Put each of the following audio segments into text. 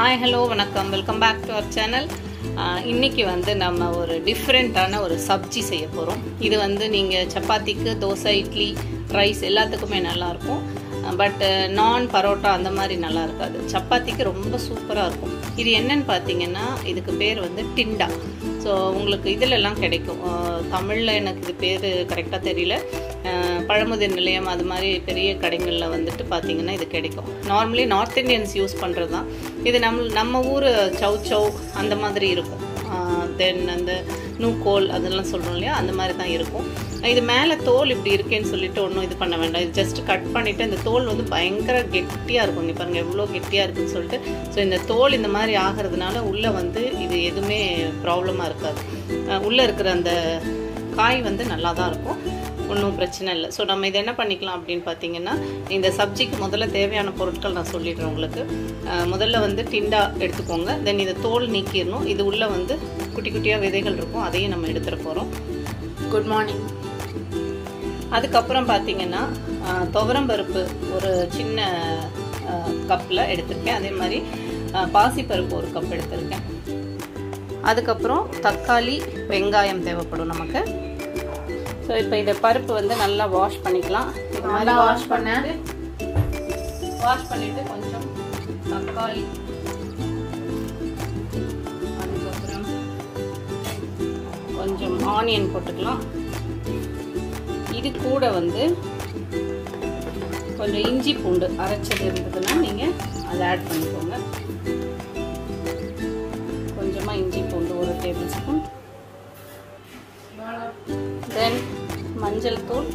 Hi hello வணக்கம் welcome back to our channel இன்னைக்கு வந்து நம்ம ஒரு டிஃப்ரெண்ட்டான ஒரு சப்ஜி செய்ய போகிறோம் இது வந்து நீங்கள் சப்பாத்திக்கு தோசை இட்லி ரைஸ் எல்லாத்துக்குமே நல்லாயிருக்கும் பட் நான் பரோட்டா அந்த மாதிரி நல்லா இருக்காது சப்பாத்திக்கு ரொம்ப சூப்பராக இருக்கும் இது என்னன்னு பார்த்தீங்கன்னா இதுக்கு பேர் வந்து டிண்டா ஸோ உங்களுக்கு இதிலெல்லாம் கிடைக்கும் தமிழில் எனக்கு இது பேர் கரெக்டாக தெரியல அஹ் பழமுதிர் நிலையம் அது மாதிரி பெரிய கடைகளில் வந்துட்டு பார்த்தீங்கன்னா இது கிடைக்கும் நார்மலி நார்த் இந்தியன்ஸ் யூஸ் பண்ணுறது தான் இது நம்ம நம்ம ஊர் சவ் சவ் அந்த மாதிரி இருக்கும் தென் அந்த நூக்கோல் அதெல்லாம் சொல்கிறோம் இல்லையா அந்த மாதிரி தான் இருக்கும் இது மேலே தோல் இப்படி இருக்கேன்னு சொல்லிட்டு ஒன்றும் இது பண்ண வேண்டாம் இது ஜஸ்ட் கட் பண்ணிவிட்டு இந்த தோல் வந்து பயங்கர கெட்டியாக இருக்கும் இங்கே பாருங்கள் எவ்வளோ கெட்டியாக இருக்குன்னு சொல்லிட்டு ஸோ இந்த தோல் இந்த மாதிரி ஆகிறதுனால உள்ளே வந்து இது எதுவுமே ப்ராப்ளமாக இருக்காது உள்ளே இருக்கிற அந்த காய் வந்து நல்லா தான் இருக்கும் ஒன்றும் பிரச்சனை இல்லை ஸோ நம்ம இதை என்ன பண்ணிக்கலாம் அப்படின்னு பார்த்தீங்கன்னா இந்த சப்ஜிக்கு முதல்ல தேவையான பொருட்கள் நான் சொல்லிடுறேன் உங்களுக்கு அஹ் முதல்ல வந்து டிண்டா எடுத்துக்கோங்க தென் இதை தோல் நீக்கிடணும் இது உள்ளே வந்து குட்டி குட்டியாக விதைகள் இருக்கும் அதையும் நம்ம எடுத்துகிற போகிறோம் குட் மார்னிங் அதுக்கப்புறம் பார்த்தீங்கன்னா அஹ், துவரம்பருப்பு ஒரு சின்ன கப்பில் எடுத்திருக்கேன் அதே மாதிரி அஹ், பாசிப்பருப்பு ஒரு கப் எடுத்திருக்கேன் அதுக்கப்புறம் தக்காளி வெங்காயம் தேவைப்படும் நமக்கு ஸோ இப்போ இந்த பருப்பு வந்து நல்லா வாஷ் பண்ணிக்கலாம் இது மாதிரி நல்லா வாஷ் wash பண்ண. பண்ணிட்டு வாஷ் பண்ணிட்டு கொஞ்சம் தக்காளி அதுக்கப்புறம் கொஞ்சம் ஆனியன் போட்டுக்கலாம் இது கூட வந்து கொஞ்சம் இஞ்சி பூண்டு அரைச்சது இருந்ததுன்னா நீங்கள் அதை ஆட் பண்ணிக்கோங்க கொஞ்சமாக இஞ்சி பூண்டு ஒரு டேபிள் ஸ்பூன் தென் மஞ்சள் தூள்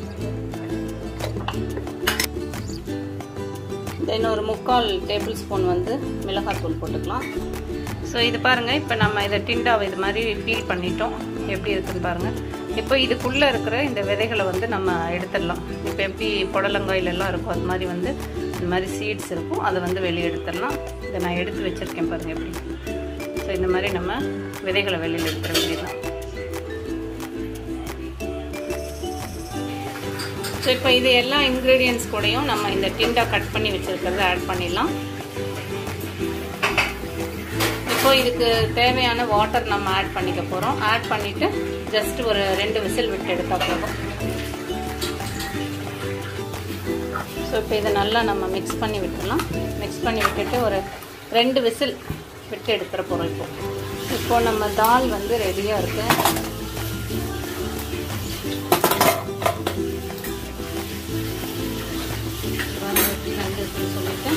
தென் ஒரு முக்கால் டேபிள் ஸ்பூன் வந்து மிளகாத்தூள் போட்டுக்கலாம் ஸோ இது பாருங்கள் இப்போ நம்ம இதை டிண்டாவை இது மாதிரி பீல் பண்ணிட்டோம் எப்படி இருக்குன்னு பாருங்கள் இப்போ இதுக்குள்ளே இருக்கிற இந்த விதைகளை வந்து நம்ம எடுத்துடலாம் இப்போ எப்படி புடலங்காயிலெல்லாம் இருக்கும் அது மாதிரி வந்து இந்த மாதிரி சீட்ஸ் இருக்கும் அதை வந்து வெளியே எடுத்துடலாம் இதை நான் எடுத்து வச்சுருக்கேன் பாருங்கள் எப்படி ஸோ இந்த மாதிரி நம்ம விதைகளை வெளியில் எடுத்துட வேண்டியதான் ஸோ இப்போ இது எல்லா இன்க்ரீடியன்ஸ் கூடயும் நம்ம இந்த டிண்டா கட் பண்ணி வச்சுருக்கிறத ஆட் பண்ணிடலாம் இப்போ இதுக்கு தேவையான வாட்டர் நம்ம ஆட் பண்ணிக்க போகிறோம் ஆட் பண்ணிவிட்டு ஜஸ்ட் ஒரு ரெண்டு விசில் விட்டு எடுத்தால் போதும் ஸோ இப்போ இதை நல்லா நம்ம மிக்ஸ் பண்ணி விட்டுடலாம் மிக்ஸ் பண்ணி விட்டுட்டு ஒரு ரெண்டு விசில் விட்டு எடுத்துகிற போகிறோம் இப்போ இப்போ நம்ம தால் வந்து ரெடியாக இருக்குது சொல்லிட்டு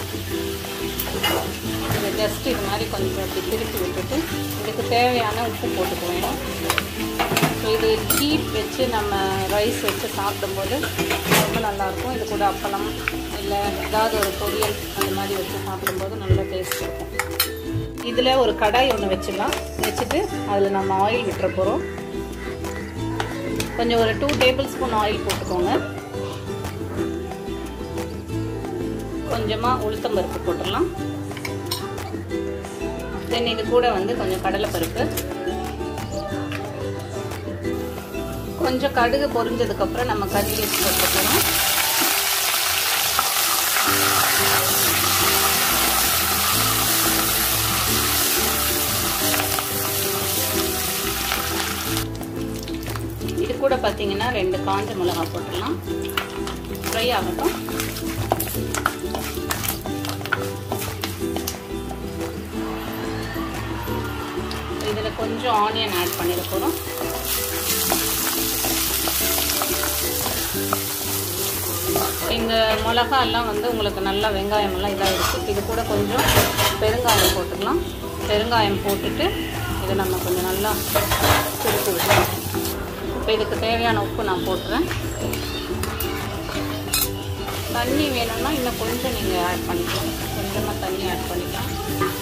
இதை ஜஸ்ட் இது மாதிரி கொஞ்சம் அப்படி திருப்பி விட்டுட்டு இதுக்கு தேவையான உப்பு போட்டுக்க வேணும் ஸோ இது ஹீட் வச்சு நம்ம ரைஸ் வச்சு சாப்பிடும்போது ரொம்ப நல்லாயிருக்கும் இது கூட அப்பளம் இல்லை ஏதாவது ஒரு பொரியல் அந்த மாதிரி வச்சு சாப்பிடும்போது நல்ல டேஸ்ட் இருக்கும் இதில் ஒரு கடாய் ஒன்று வச்சிடலாம் வச்சுட்டு அதில் நம்ம ஆயில் விட்டுற போகிறோம் கொஞ்சம் ஒரு டூ டேபிள் ஸ்பூன் ஆயில் போட்டுக்கோங்க கொஞ்சமாக உளுத்தம்பருப்பு போட்டுடலாம் தென் இது கூட வந்து கொஞ்சம் கடலைப்பருப்பு கொஞ்சம் கடுகு பொரிஞ்சதுக்கப்புறம் நம்ம கறி வச்சு போட்டுக்கலாம் இது கூட பார்த்தீங்கன்னா ரெண்டு காஞ்ச மிளகா போட்டுடலாம் ஃப்ரை ஆகட்டும் இதில் கொஞ்சம் ஆனியன் ஆட் பண்ணிட போகிறோம் இந்த மிளகா எல்லாம் வந்து உங்களுக்கு நல்லா வெங்காயம் எல்லாம் இதாக இருக்குது இது கூட கொஞ்சம் பெருங்காயம் போட்டுக்கலாம் பெருங்காயம் போட்டுட்டு இதை நம்ம கொஞ்சம் நல்லா திருப்பி விட்டுக்கலாம் இப்போ இதுக்கு தேவையான உப்பு நான் போட்டுறேன் தண்ணி வேணும்னா இன்னும் கொஞ்சம் நீங்கள் ஆட் பண்ணிக்கலாம் கொஞ்சமாக தண்ணி ஆட் பண்ணிக்கலாம்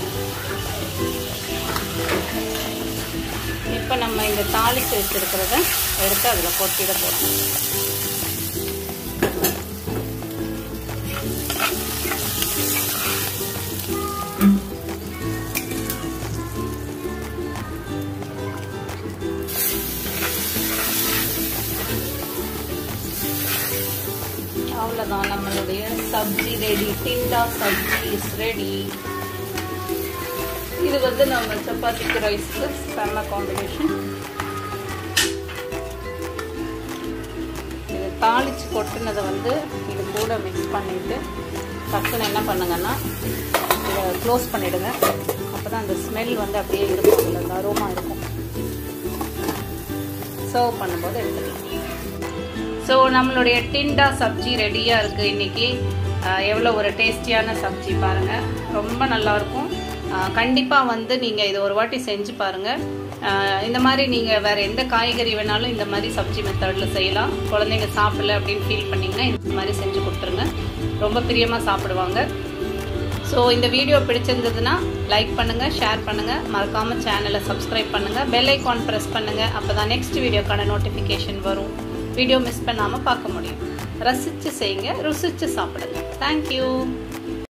இப்போ நம்ம இந்த தாளித்து வச்சுருக்கிறத எடுத்து அதில் கொட்டிட போகிறோம் அவ்வளோதான் நம்மளுடைய sabzi ready tinda sabzi is ready இது வந்து நம்ம சப்பாத்திக்கு ரைஸ்க்கு செம்ம காம்பினேஷன் இது தாளிச்சு கொட்டுனதை வந்து இது கூட மிக்ஸ் பண்ணிவிட்டு டக்குன்னு என்ன பண்ணுங்கன்னா இதை க்ளோஸ் பண்ணிவிடுங்க அப்போ தான் அந்த ஸ்மெல் வந்து அப்படியே இருக்கும் அதில் அந்த அரோமா இருக்கும் சர்வ் பண்ணும்போது எடுத்துக்கலாம் ஸோ நம்மளுடைய டிண்டா சப்ஜி ரெடியாக இருக்குது இன்றைக்கி எவ்வளோ ஒரு டேஸ்டியான சப்ஜி பாருங்கள் ரொம்ப நல்லாயிருக்கும் கண்டிப்பாக வந்து நீங்கள் இதை ஒரு வாட்டி செஞ்சு பாருங்கள் இந்த மாதிரி நீங்கள் வேறு எந்த காய்கறி வேணாலும் இந்த மாதிரி சப்ஜி மெத்தடில் செய்யலாம் குழந்தைங்க சாப்பிடல அப்படின்னு ஃபீல் பண்ணிங்கன்னா இந்த மாதிரி செஞ்சு கொடுத்துருங்க ரொம்ப பிரியமாக சாப்பிடுவாங்க ஸோ இந்த வீடியோ பிடிச்சிருந்ததுன்னா லைக் பண்ணுங்கள் ஷேர் பண்ணுங்கள் மறக்காமல் சேனலை சப்ஸ்கிரைப் பண்ணுங்கள் பெல் ஐக்கான் ப்ரெஸ் பண்ணுங்கள் அப்போ தான் நெக்ஸ்ட் வீடியோக்கான நோட்டிஃபிகேஷன் வரும் வீடியோ மிஸ் பண்ணாமல் பார்க்க முடியும் ரசித்து செய்யுங்க ருசித்து சாப்பிடுங்க தேங்க்யூ